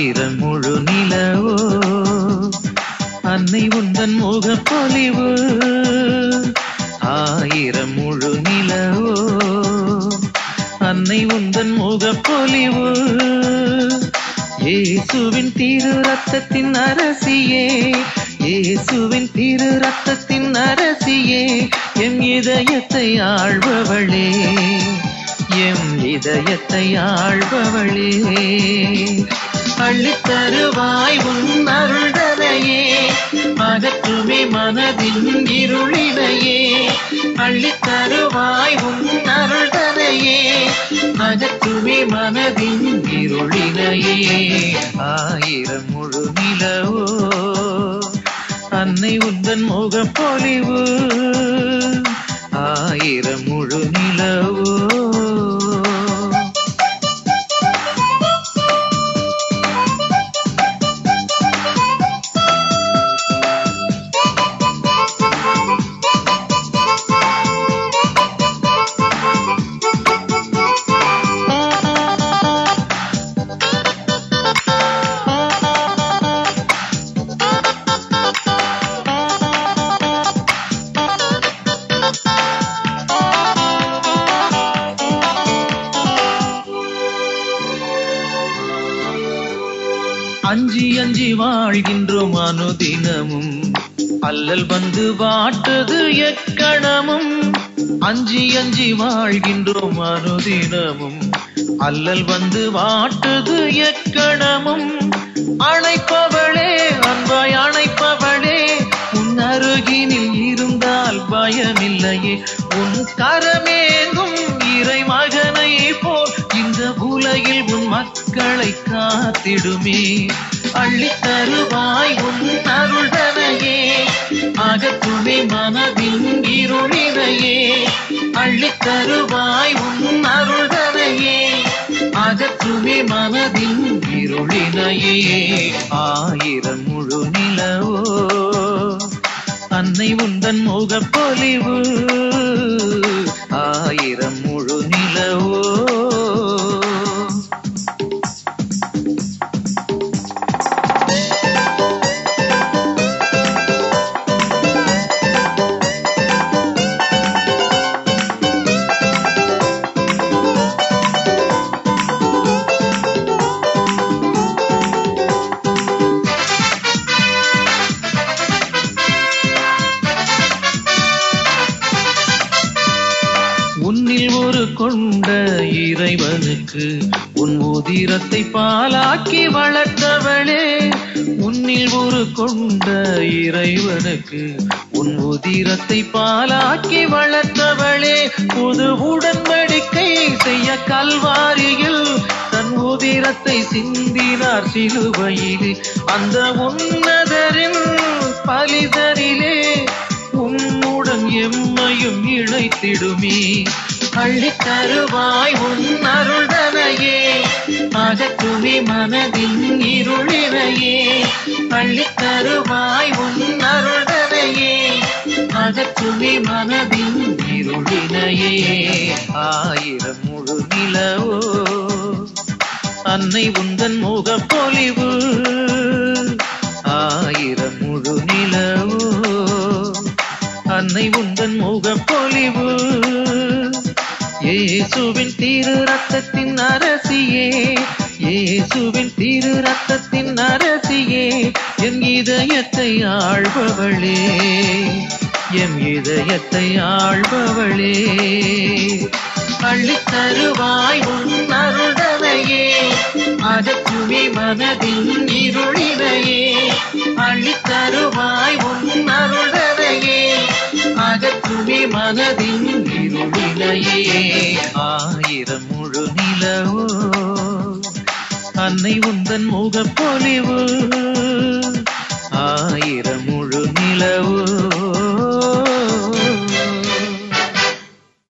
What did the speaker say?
ஆயிரம் முழு நிலவோ அன்னை உந்தன் முகப்பொலிவு ஆயிரம் முழு நிலவோ அன்னை உந்தன் முகப்பொலிவு இயேசுவின் திரு ரத்தத்தின் அரசியே இயேசுவின் திரு ரத்தத்தின் அரசியே எம் இதயத்தை ஆள்பவளே எம் இதயத்தை ஆள்பவளே அள்ளித் தருவாய் உன் அருள்தலையே அகற்றுமே மனதின் இருளினையே அள்ளித் தருவாய் உன் அருள்தலையே அகற்றுமே மனதின் இருளினையே ஆயிரம் முழு நிலவோ அன்னை உந்தன் முகப்பொலிவு ஆயிரம் முழு நிலவோ அஞ்சி அஞ்சி வாழ்கின்றோம் அனுதினமும் அல்லல் வந்து வாட்டுது எக்கணமும் அஞ்சி அஞ்சி வாழ்கின்றோம் அனுதினமும் அல்லல் வந்து வாட்டுது எக்கணமும் அணைப்பவளே அன்பாய் அணைப்பவளே உன் அருகினில் இருந்தால் பயமில்லையே உன் கரமேங்கும் இறை மகனை போல் இந்த உலகில் உன் மக்களை காத்திடுமே அள்ளித் தருவாய் உன் அருள்தனையே அகத்துணை மனதின் இருளினையே அள்ளித் தருவாய் உன் அருள்தனையே அகற்றுமே மனதின் இருளினையே ஆயிரம் முழு நிலவோ அன்னை உந்தன் முகப்பொலிவு ஆயிரம் முழு நிலவோ உன்னில் ஒரு கொண்ட இறைவனுக்கு உன் உதிரத்தை பாலாக்கி வளர்த்தவளே உன்னில் ஒரு கொண்ட இறைவனுக்கு உன் உதிரத்தை பாலாக்கி வளர்த்தவளே புது உடன்படிக்கை செய்ய கல்வாரியில் தன் உதிரத்தை சிந்தினார் சிலுவையில் அந்த உன்னதரின் பலிதரிலே உன்னுடன் எம்மையும் இழைத்திடுமே அள்ளித் தருவாய் உன் அருள்தனையே அகற்றுமே மனதின் இருளினையே அள்ளித் தருவாய் உன் அருள்தனையே அகற்றுமே மனதின் இருளினையே ஆயிரம் முழு நிலவோ அன்னை உந்தன் முகப்பொலிவு ஆயிரம் முழு நிலவோ அன்னை உந்தன் முகப்பொலிவு இயேசுவின் திரு ரத்தத்தின் அரசியே இயேசுவின் திரு ரத்தத்தின் அரசியே என் இதயத்தை ஆள்பவளே எம் இதயத்தை ஆள்பவளே அள்ளித் தருவாய் உன் அருள்தனையே அகற்றுமே மனதின் இருளினையே அள்ளித் தருவாய் உன் அருள்தனையே அகற்றுமே மனதின் இருளினையே ஆயிரம் முழு நிலவோ அன்னை உந்தன் முகப்பொலிவு ஆயிரம் முழு